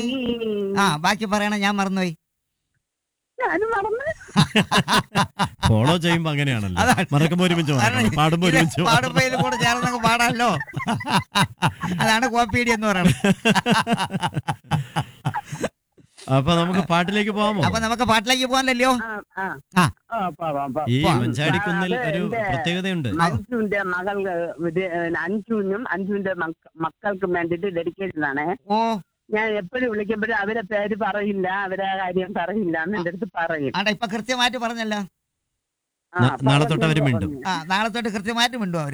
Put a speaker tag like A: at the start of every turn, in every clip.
A: ആ ബാക്കി പറയണം ഞാൻ മറന്നുപോയി
B: ഞാനും മറന്നു
C: ഫോളോ ചെയ്യുമ്പോ അങ്ങനെയാണല്ലോ
A: അതാണ്.
C: മറക്കുമ്പോ ഒരുമിച്ച് മറക്കണം പാടുമ്പോ
A: ഇത്
C: ഒരുമിച്ച്
A: പാടുമ്പോ ഇതിൽ കൂടെ ചേർന്നങ്ങ് പാടാമല്ലോ അതാണ് കോപ്പീഡി എന്ന് പറയുന്നത്
C: അപ്പൊ നമുക്ക് പാട്ടിലേക്ക് പോകാമോ
A: അപ്പൊ നമുക്ക് പാട്ടിലേക്ക് പോകാനല്ലോ
B: ആ ആ
A: ആ.
B: ആ പോവാം പോവാം
C: ഈ
A: പോവാം.
C: മഞ്ചാടിക്കുന്നിൽ
B: അത്
C: ഒരു
B: എന്റെ
C: പ്രത്യേകതയുണ്ട്
B: അഞ്ചുവിന്റെ മകൾ അഞ്ചുവിനും അഞ്ചുവിന്റെ മക്ക- മക്കൾക്കും വേണ്ടിട്ട് ഡെഡിക്കേഷൻ ആണ്
A: ഓ
B: ഞാൻ എപ്പോഴും വിളിക്കുമ്പോഴും അവരെ പേര് പറയില്ല അവരെ കാര്യം പറയില്ല എന്ന് എന്റെ അടുത്ത് പറയും
A: ആടാ ഇപ്പൊ കൃത്യമായിട്ട് പറഞ്ഞല്ലോ
B: ആ,
C: ന- നാളെ തൊട്ട് അവര്
B: പറഞ്ഞു.
C: മിണ്ടും.
A: ആ നാളെ തൊട്ട് കൃത്യമായിട്ട് മിണ്ടും അവര്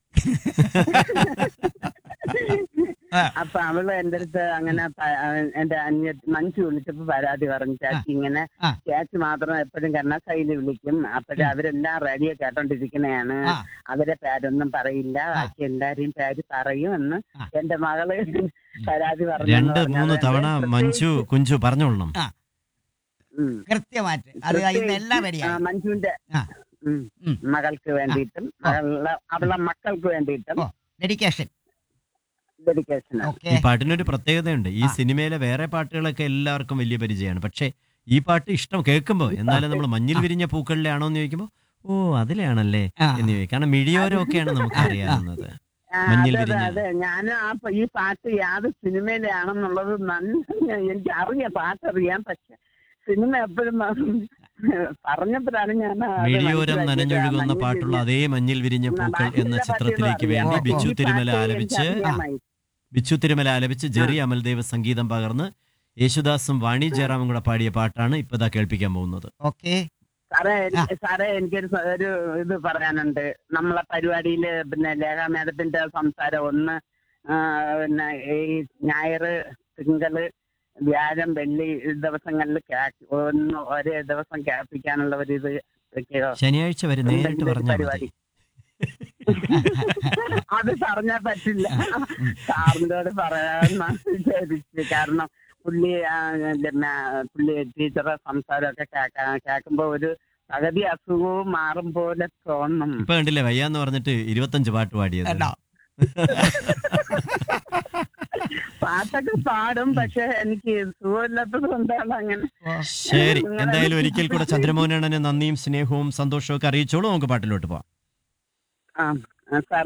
A: ആ.
B: അപ്പൊ അവള് എന്റെ അടുത്ത് അങ്ങനെ പ- എന്റെ അന്യ മഞ്ജു വിളിച്ചപ്പോ പരാതി പറഞ്ഞു ചേച്ചി ഇങ്ങനെ
A: ആ.
B: ചേച്ചി മാത്രം എപ്പോഴും കണ്ണക്കൈയില് വിളിക്കും അപ്പോഴും അവരെല്ലാം റേഡിയോ കേട്ടോണ്ടിരിക്കണയാണ്
A: ആ.
B: അവരെ പേരൊന്നും പറയില്ല ബാക്കി എല്ലാരെയും പേര് പറയും എന്ന്
A: ആ.
B: എന്റെ മകള് പരാതി പറഞ്ഞു
C: രണ്ട് മൂന്ന് തവണ മഞ്ജു കുഞ്ചു പറഞ്ഞോളണം
A: കൃത്യമായിട്ട് അത് ഇന്ന് എല്ലാം റെഡിയാണ്
B: മഞ്ജുവിന്റെ
A: ആ.
B: ഉം.
A: ഉം.
B: മകൾക്ക് വേണ്ടിയിട്ടും മകളുടെ അവളുടെ മക്കൾക്ക് വേണ്ടിയിട്ടും
A: ഓ. ഡെഡിക്കേഷൻ
B: ഡെഡിക്കേഷൻ
A: ഓക്കെ
C: ഈ പാട്ടിനൊരു പ്രത്യേകതയുണ്ട് ഈ
A: ആ.
C: സിനിമയിലെ വേറെ പാട്ടുകളൊക്കെ എല്ലാവർക്കും വലിയ പരിചയമാണ് പക്ഷെ ഈ പാട്ട് ഇഷ്ടം കേൾക്കുമ്പോൾ എന്നാലും നമ്മൾ മഞ്ഞിൽ വിരിഞ്ഞ പൂക്കളിലെ ആണോ എന്ന് ചോദിക്കുമ്പോൾ ഓ അതിലാണല്ലേ
A: ആ.
C: എന്ന് ചോദിക്കും കാരണം മിഴിയോരമൊക്കെയാണ് നമുക്ക് അറിയാവുന്നത് മഞ്ഞിൽ
B: അതെ
C: വിരിഞ്ഞ.
B: അതെ ഞാൻ ആ പ- ഈ പാട്ട് യാത് സിനിമയിലാണെന്നുള്ളത് നല്ല എനിക്ക് അറിയാം പാട്ടറിയാം പക്ഷെ സിനിമ എപ്പോഴും പറഞ്ഞപ്പോഴാണ് ഞാൻ അത്
C: മിഴിയോരം
B: മനസ്സിലാക്കിയത്.
C: നനഞ്ഞൊഴുകുന്ന
B: മഞ്ഞിൽ
C: പാട്ടുള്ള
B: വിരിഞ്ഞ-
C: അതേ മഞ്ഞിൽ വിരിഞ്ഞ പൂക്കൾ എന്ന
B: ബാക്കിയുള്ള
C: ചിത്രത്തിലേക്ക്
B: പാട്ടുകളും
C: വേണ്ടി
A: അറിയാം.
C: ബിച്ചു
B: ഈ
C: തിരുമല
B: പാട്ട്
C: ആലപിച്ച്
B: എനിക്ക് അറിയാമായി.
C: ബിച്ചു തിരുമല ആലപിച്ച് ജെറി അമൽദേവ് സംഗീതം പകർന്ന് യേശുദാസും വാണി ജയറാമും കൂടെ പാടിയ പാട്ടാണ് ഇപ്പൊ ഇതാ കേൾപ്പിക്കാൻ പോകുന്നത്
A: ഓക്കെ
B: സാറേ എനിക്ക് സാറേ എനിക്കൊരു സ- ഒരു ഇത് പറയാനുണ്ട് നമ്മളെ പരിപാടിയില് പിന്നെ ലേഖ മേഡത്തിന്റെ സംസാരം ഒന്ന് ആ, പിന്നെ ഈ ഞായർ തിങ്കള് വ്യാഴം വെള്ളി ദിവസങ്ങളിൽ കേക്ക് ഒന്ന് ഒരേ ദിവസം കേൾപ്പിക്കാനുള്ള ഒരു ഇത് വെക്കുകയോ
C: ശനിയാഴ്ച വരെ നേരിട്ട്
B: എന്തെങ്കിലും ഒരു
C: പറഞ്ഞാൽ
B: പരിപാടി.
C: മതി
B: അത് പറഞ്ഞാൽ പറ്റില്ല സാറിനോട് പറയാമെന്ന് വിചാരിച്ചു കാരണം പുള്ളി ആ, പിന്നെ പുള്ളി ടീച്ചറെ സംസാരമൊക്കെ കേൾക്കാൻ കേൾക്കുമ്പോ ഒരു പകുതി അസുഖവും മാറും പോലെ തോന്നും
C: ഇപ്പൊ കണ്ടില്ലേ വയ്യാന്ന് പറഞ്ഞിട്ട് ഇരുപത്തഞ്ച് പാട്ട് പാടിയത്
A: കേട്ടോ
B: പാട്ടൊക്കെ പാടും പക്ഷെ എനിക്ക് സുഖമില്ലാത്തത് കൊണ്ടാണ് അങ്ങനെ
C: ശരി എന്തായാലും ഒരിക്കൽ കൂടെ ചന്ദ്രമോഹനണ്ണന് നന്ദിയും സ്നേഹവും സന്തോഷവും ഒക്കെ അറിയിച്ചോളൂ നമുക്ക് പാട്ടിലോട്ട് പോവാം
B: ആ സാർ